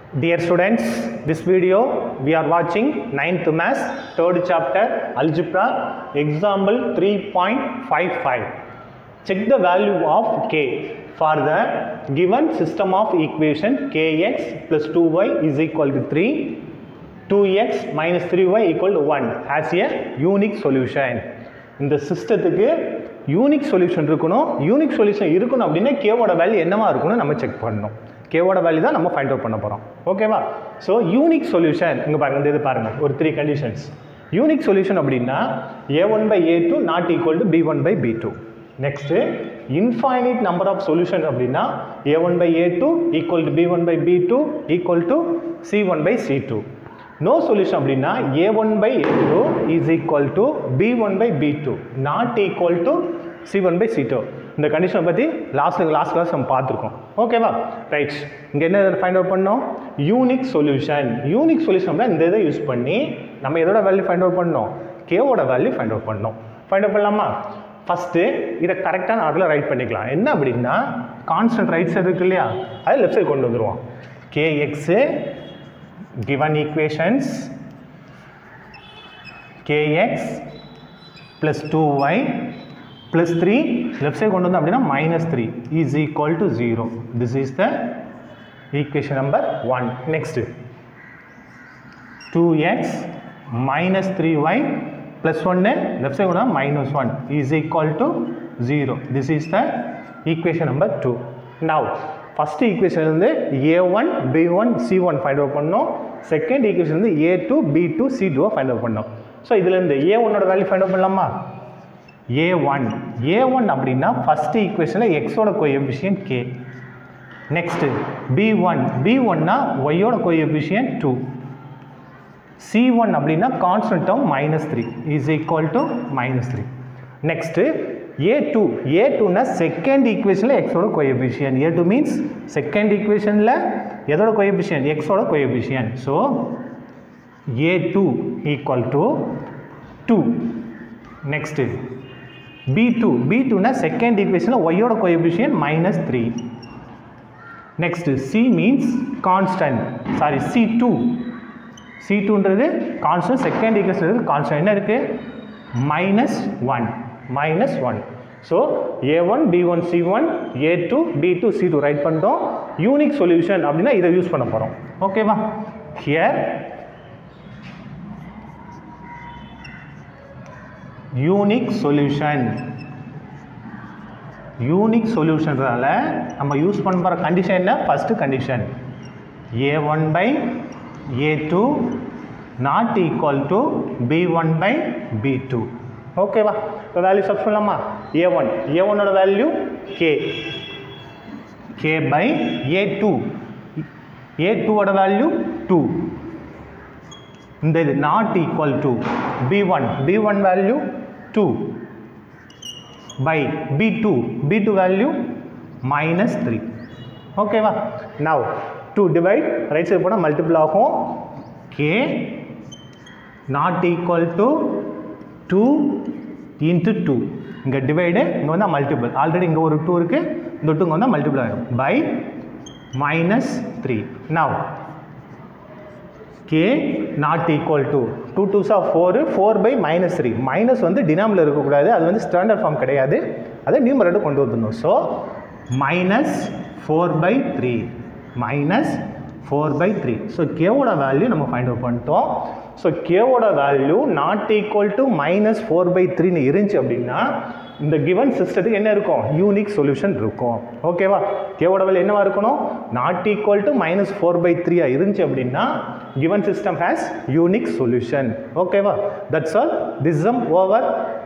Dear students, this video we are watching 9th Maths, 3rd chapter Algebra, example 3.55. Check the value of k for the given system of equation kx plus 2y is equal to 3, 2x minus 3y equal to 1 as a unique solution. இந்த சிஸ்டத்துக்கு unique solution இருக்கணும் unique solution இருக்கணும் அப்படின்னா கேவோட value என்னவா இருக்கணும் நம்ம check பண்ணணும் கேவோட value தான் நம்ம ஃபைண்ட் அவுட் பண்ண போகிறோம் ஓகேவா ஸோ யூனிக் சொல்யூஷன் இங்கே பாருங்க இந்த இது பாருங்க ஒரு த்ரீ கண்டிஷன்ஸ் யூனிக் சொல்யூஷன் அப்படின்னா a one by a two not equal to b one by b two next infinite number of solution அப்படின்னா a one by a two equal to b one by b two equal to c one by c two no solution அப்படின்னா a one by a two is equal to b one by b two not equal to c one by c two இந்த கண்டிஷனை பற்றி last last class நம்ம பார்த்துருக்கோம் ஓகேவா right இங்கே என்ன find out பண்ணோம் யூனிக் சொல்யூஷன் யூனிக் சொல்யூஷன் அப்படின்னா இந்த இதை யூஸ் பண்ணி நம்ம எதோட வேல்யூ ஃபைண்ட் அவுட் பண்ணோம் கேவோட வேல்யூ ஃபைண்ட் அவுட் பண்ணோம் ஃபைண்ட் அவுட் பண்ணலாமா ஃபஸ்ட்டு இதை கரெக்டான ஆர்டரில் ரைட் பண்ணிக்கலாம் என்ன அப்படின்னா கான்ஸ்டன்ட் ரைட் சைடு இருக்கு இல்லையா அது லெஃப்ட் சைடு கொண்டு வந்துடுவோம் கேஎக்ஸு given equations kx plus 2y plus 3 left side கொண்டு வந்து அப்படின்னா minus 3 is equal to 0 this is the equation number 1 next 2x minus 3y plus 1 left side கொண்டு வந்து minus 1 is equal to 0 this is the equation number 2 now first equation வந்து a one b one c one find out பண்ணோம் second equation வந்து a two b two c டூவை find out பண்ணோம் so இதுலேருந்து a ஒன்னோட value find out பண்ணலாமா a one a one அப்படின்னா first ஈக்குவேஷனில் எக்ஸோட coefficient k next b one b ஒன்னா ஒய்யோட கோஎஃபிஷியன்ட் டூ சி ஒன் அப்படின்னா constant term minus three is equal to minus three next a two ஏ டூனா second ஈக்குவேஷனில் எக்ஸோட coefficient a two means second ஈக்குவேஷனில் எதோட கோஎபிஷியன் எக்ஸோட coefficient so a two equal to two next b two b டூனா second ஈக்குவேஷனில் ஒய்யோட coefficient minus three next c means constant sorry c two c டூன்றது கான்ஸ்டன்ட் செகண்ட் ஈக்குவேஷன் கான்ஸ்டன்ட் என்ன இருக்குது minus 1 minus 1 so a1 b1 c1 a2 b2 c2 right பண்ணிட்டோம் unique solution அப்படின்னா இதை use பண்ண போகிறோம் ஓகேவா ஹியர் யூனிக் சொல்யூஷன் யூனிக் சொல்யூஷன்றதால நம்ம யூஸ் பண்ண போகிற கண்டிஷன் என்ன first condition a one by a two not equal to b one by b two ஓகேவா இப்போ வேல்யூ சப் சொல்லலாமா ஏ ஒன் ஏ ஒன்னோட value k k by a two a டூவோட வேல்யூ டூ இந்த இது not equal to b one b one value two by b two b two value minus three ஓகேவா now two divide right side போனால் multiple ஆகும் k not equal to two into two இங்கே divide இங்கே வந்தால் multiple already இங்கே ஒரு two இருக்குது இந்த டூ இங்கே வந்தால் மல்டிபிள் ஆகிடும் by minus three now k not equal to two டூஸாக four four by minus three minus வந்து டினாமில் இருக்கக்கூடாது அது வந்து ஸ்டாண்டர்ட் ஃபார்ம் கிடையாது அதை நியூமரேட்டர் கொண்டு வந்துடணும் so minus four by three minus four by three so கேவோட வேல்யூ நம்ம ஃபைண்ட் அவுட் பண்ணிட்டோம் ஸோ கேவோட value not equal to minus four by த்ரீன்னு இருந்துச்சு அப்படின்னா இந்த கிவன் சிஸ்டத்துக்கு என்ன இருக்கும் யூனிக் சொல்யூஷன் இருக்கும் ஓகேவா கேவோட வேல்யூ என்னவா இருக்கணும் not equal to minus four by த்ரீயாக இருந்துச்சு அப்படின்னா given system has unique solution ஓகேவா தட்ஸ் ஆல் திஸ் ஓவர்